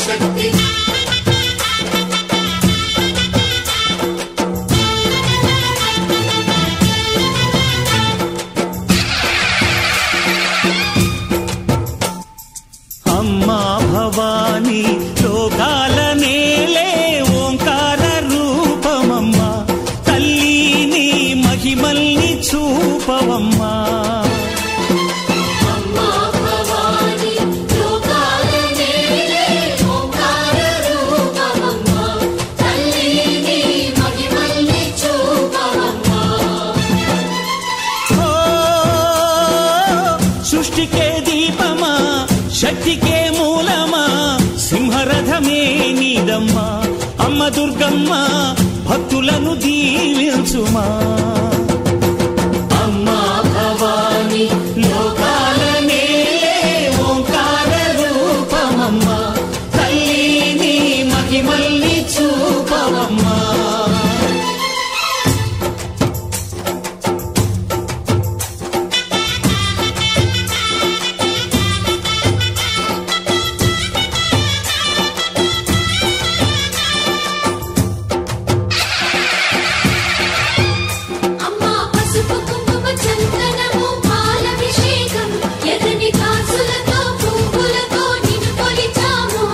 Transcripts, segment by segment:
శక్తి అమ్మా భవాని లోకాల నేలే ఓంకార రూపమమ్మా తల్లిని మహిమల్ని చూపవమ్మా అమ్మా భవాని లోకాల నేలే ఓంకార రూపమమ్మా తల్లిని మహిమల్ని చూపవమ్మా ఓ సృష్టికే దీపమా శక్తికే మూలమా సింహరథమే నీదమ్మా అమ్మ దుర్గమ్మ భక్తులను దీవించుమా అమ్మా భవాని లోకాల నేలే ఓంకార రూపమమ్మా తల్లిని మహిమల్ని చూపవమ్మా అమ్మా పసుపు కుంకుమ చందనము పాలభిషేకం ఎర్రని కాసులతో పువ్వులతో నిన్ను కొలిచాము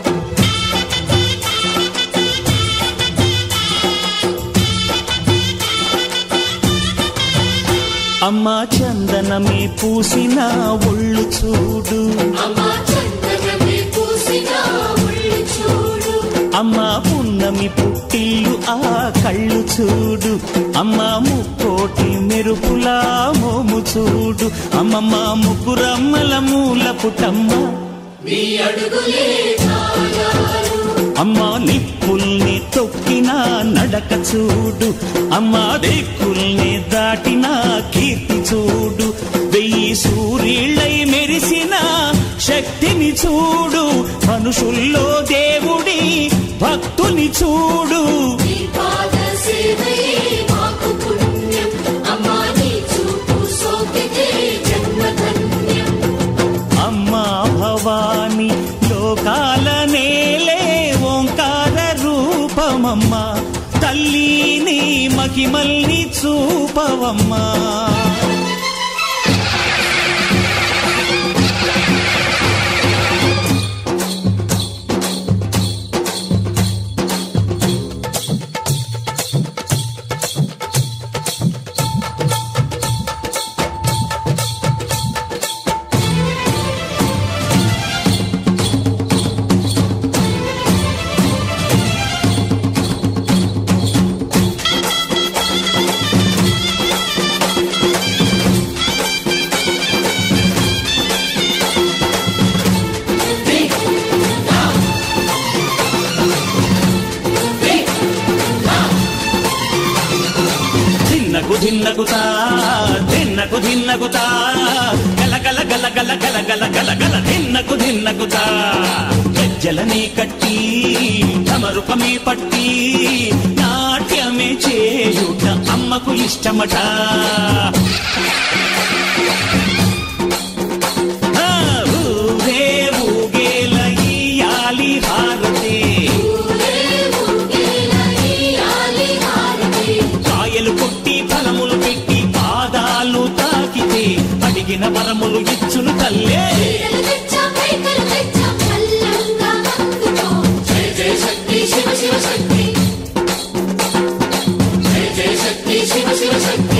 అమ్మా చందనమే పూసిన ఒళ్ళు చూడు అమ్మా చందనమే పూసిన ఒళ్ళు చూడు అమ్మా పున్నమి పుట్టిల్లు ఆ కళ్ళు చూడు అమ్మా ముక్కోటి మెరుపులా మోము చూడు అమ్మమ్మ ముగ్గురమ్మల మూల పుటమ్మ నీ అడుగులే ఛాయాలు అమ్మా నిప్పుల్ని తొక్కిన నడక చూడు అమ్మా దిక్కుల్ని దాటిన కీర్తి చూడు వెయ్యి సూర్యుళ్ళై మెరిసిన శక్తిని చూడు మనుషుల్లో దేవుడి భక్తుని చూడు నీ పాద సేవయే మాకు పుణ్యం అమ్మా నీ చూపు సోకితే జన్మధన్యం అమ్మా భవాని లోకాల నేలే ఓంకార రూపమమ్మా తల్లిని మహిమల్ని చూపవమ్మా ధిన్నకు ధిన్నకుతా ధిన్నకు ధిన్నకుతా గల గల గల గల గల గల గల గల ధిన్నకు ధిన్నకుతా గజ్జలనే కట్టి తమరుపమే పట్టి నాట్యమే చేయుట అమ్మకు ఇష్టమట ఆ, ఊగే ఊగేల ఇయ్యాలి హారతే ఊరే ఊగేలా ఇయ్యాలి హారతి కాయలు కొట్టి ఫలములు పెట్టి పాదాలు తాకితే అడిగిన వరములు ఇచ్చును తల్లే చీరలు తెచ్చాం కైకలు తెచ్చాం చల్లంగా అందుకో జయ జయ శక్తి శివ శివ శక్తి జయ జయ శక్తి శివ శివ శక్తి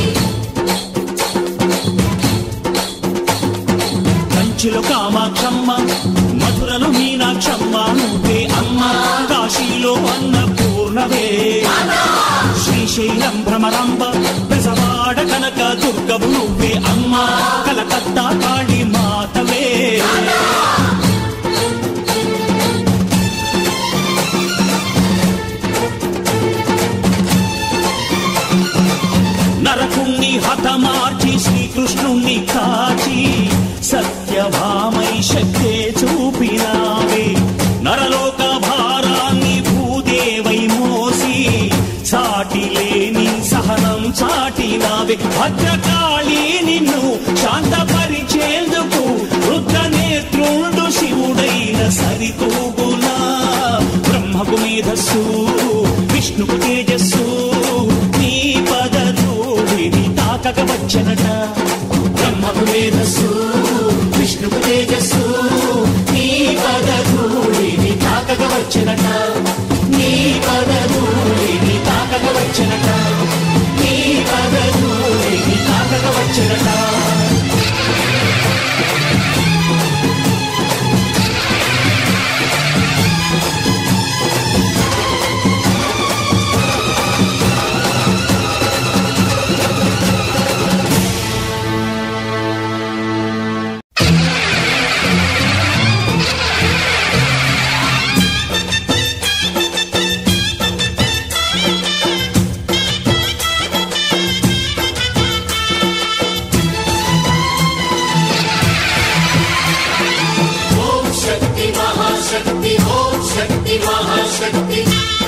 కంచులు కామాక్షమ్మ మధురలు మీనాక్షమ్మ నువ్వే అమ్మ కాశీలో అన్న పూర్ణవే శ్రీశైలం భ్రమరాంబ పెసవాడ కనక దుర్గవు నువ్వే అమ్మ కలకత్తా కాళీ మాతవే నరకుణ్ణి హతమార్చి శ్రీకృష్ణుణ్ణి కాచి సత్యభామై శక్తే చూపినావే నరలోక భారాన్ని భూదేవై మోసి చాటి లేని సహనం చాటినావే భద్రకాళి నిన్ను శాంతపరిచేందుకు వృద్ధ నేత్రుండు శివుడైన సరితూగునా మేధస్సు విష్ణుకు తేజస్సు నీ పదధూళిని తాకక వచ్చనట బ్రహ్మకు మేధస్సు విష్ణుకు తేజస్సు నీ పదధూళిని తాకక వచ్చనట నీ పదధూళిని తాకక వచ్చనట నీ పదధూళిని తాకక వచ్చనట ఓం శక్తి మహాశక్తి ఓం శక్తి మహాశక్తి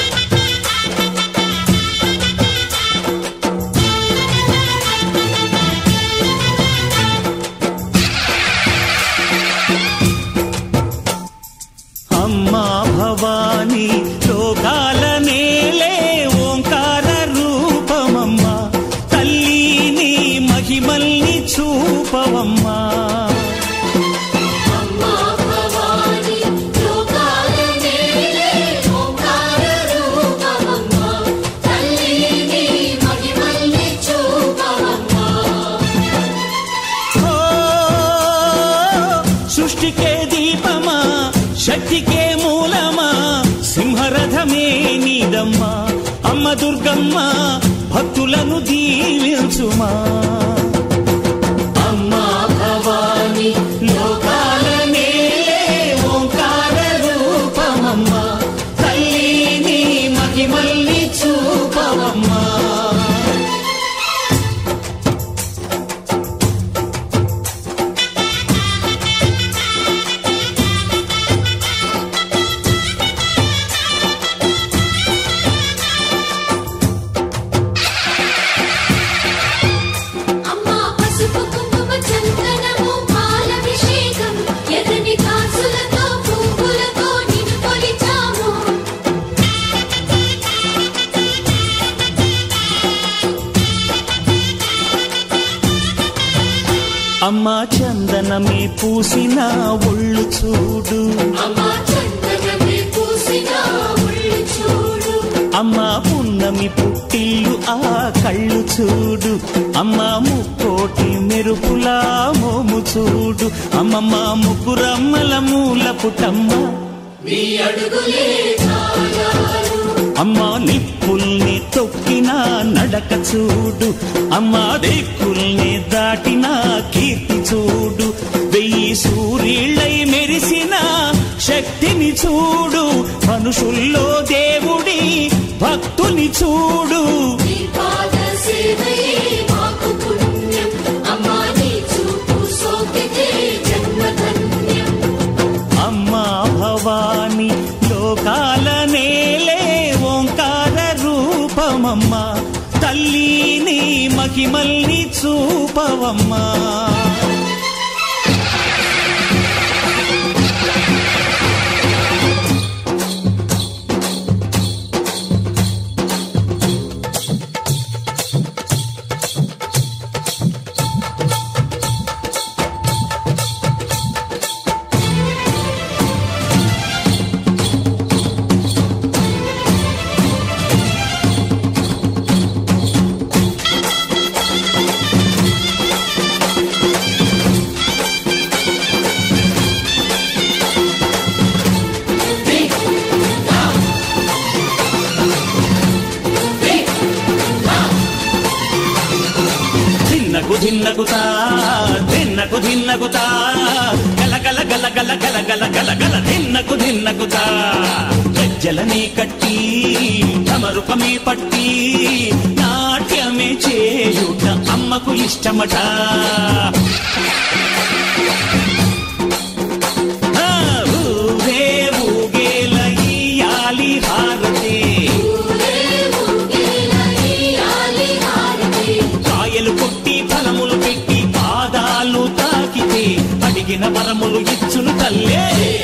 అమ్మా భవాని లోకాల నేలే ఓంకార రూపమమ్మా తల్లిని మహిమల్ని చూపవమ్మా అమ్మా భవాని లోకాల నేలే ఓంకార రూపమమ్మా తల్లిని మహిమల్ని చూపవమ్మా ఓ సృష్టికే దీపమా శక్తికే మూలమా సింహరథమే నీదమ్మా అమ్మ దుర్గమ్మ భక్తులను దీవించుమా అమ్మా భవాని లోకాల నేలే ఓంకార రూపమమ్మా తల్లిని మహిమల్ని చూపవమ్మా అమ్మా పసుపు కుంకుమ చందనము పాలభిషేకం ఎర్రని కాసులతో పువ్వులతో నిన్ను కొలిచాము అమ్మా చందనమే పూసిన ఒళ్ళు చూడు అమ్మా చందనమే పూసిన ఒళ్ళు చూడు అమ్మా పున్నమి పుట్టిల్లు ఆ కళ్ళు చూడు అమ్మా ముక్కోటి మెరుపులా మోము చూడు అమ్మమ్మ ముగ్గురమ్మల మూల పుటమ్మ నీ అడుగులే ఛాయాలు అమ్మా నిప్పుల్ని తొక్కిన నడక చూడు అమ్మా దిక్కుల్ని దాటిన కీర్తి చూడు వెయ్యి సూర్యుళ్ళై మెరిసిన శక్తిని చూడు మనుషుల్లో దేవుడి భక్తుని చూడు నీ పాద సేవయే మాకు పుణ్యం అమ్మా నీ చూపు సోకితే జన్మధన్యం అమ్మా భవాని లోకాల నేలే ఓంకార రూపమమ్మా తల్లిని మహిమల్ని చూపవమ్మా ధిన్నకు ధిన్నకుతా ధిన్నకు ధిన్నకుతా గల గల గల గల గల గల గల గల ధిన్నకు ధిన్నకుతా గజ్జలనే కట్టి తమరుపమే పట్టి నాట్యమే చేయుట అమ్మకు ఇష్టమట ఆ, ఊరే ఊగేల ఇయ్యాలి హారతే కాయలు కొట్టి ఫలములు పెట్టి పాదాలు తాకితే అడిగిన వరములు ఇచ్చును తల్లే